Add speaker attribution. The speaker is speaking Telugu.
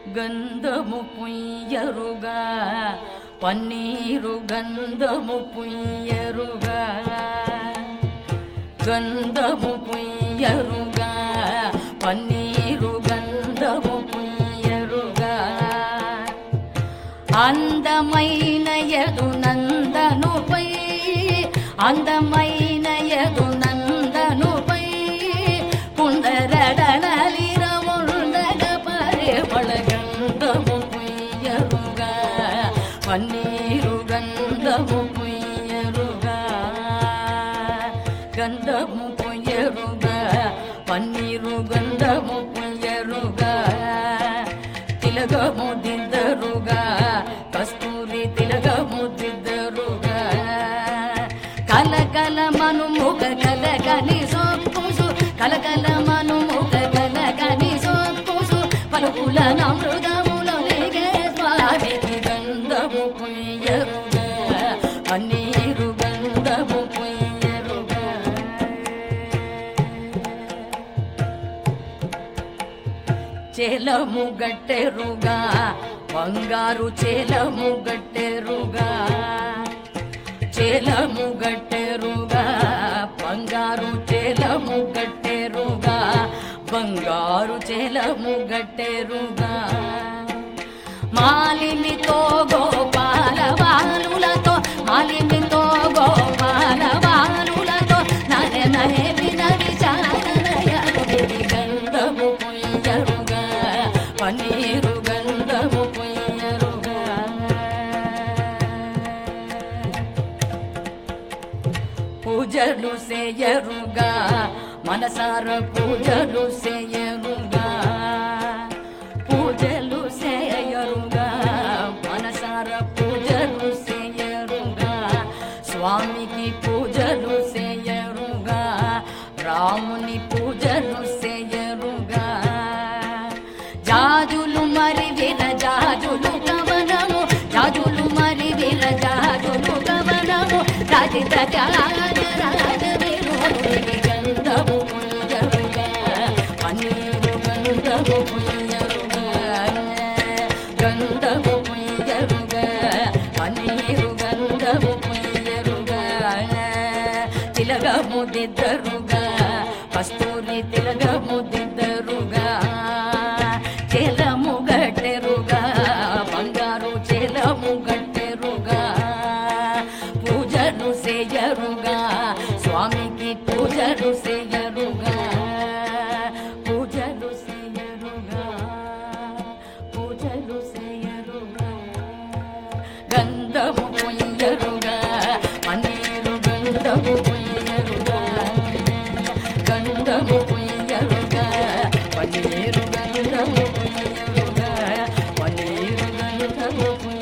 Speaker 1: గంధము పుయ్యరుగా పన్నీరు గంధము పుయ్యరుగా గంధము పుయ్యరుగా పన్నీరు గంధము పుయ్యరుగా అందమైన యదు నందనుపై అందమైన యదు నందనుపై కుందరడలిరముండగ పరిమళ గంధము పుయ్యరుగా పన్నీరు గంధము పుయ్యరుగా గంధము పుయ్యరుగా పన్నీరు గంధము పుయ్యరుగా తిలగము దిద్దరుగా కస్తూరి తిలగము దిద్దరుగా కలకల మనుముఖ కలకని సొక్కుసు కలకల మనుముఖ కలకని సొక్కుసు పలుకుల నమృగముల స్వామికి గంధము పుయ్యరుగా పన్నీరు గంధము పుయ్యరుగా చేలము గట్టెరుగా బంగారు చేలము గట్టెరుగా చేలము గట్టెరుగా బంగారు చేలము గట్టెరుగా బంగారు చేలము గట్టెరుగా మాలినితో గోపాల బాలులతో మాలినితో గోపాల బాలులతో నరే నరే విన విచారణయరుడి గంధము పొయ్యరుగా పన్నీరు గంధము పొయ్యరుగా పూజలు చేయరుగా మనసార పూజలు చేయరుగా పూజలు చేయరుగా మనసార పూజలు చేయరుగా స్వామికి పూజలు చేయరుగా రాముని పూజలు చేయరుగా జాజులు మరి విర జాజులు కవనము జాజులు మరి విర జాజులు కవనము రాజిత జాజ రాజ వినోదిని గంధము పుంజరుగా పన్నీరు గంధము పుంజరుగా గంధము పుంజరుగా పన్నీరు గంధము పుంజరుగా తిలగము దిద్దరుగా కస్తూరి తిలగము దిద్దరుగా చెలము గట్టెరుగా బంగారు చెలము గట్టెరుగా పూజలు చేయరుగా స్వామికి పూజలు చేయరుగా పూజలు చేయరుగా పూజలు చేయరుగా గంధము పొయ్యరుగా పన్నీరు గంధము పొయ్యరుగా గంధము పొయ్యరుగా పన్నీరు గంధము పొయ్యరుగా పన్నీరు గంధము పొయ్యరుగా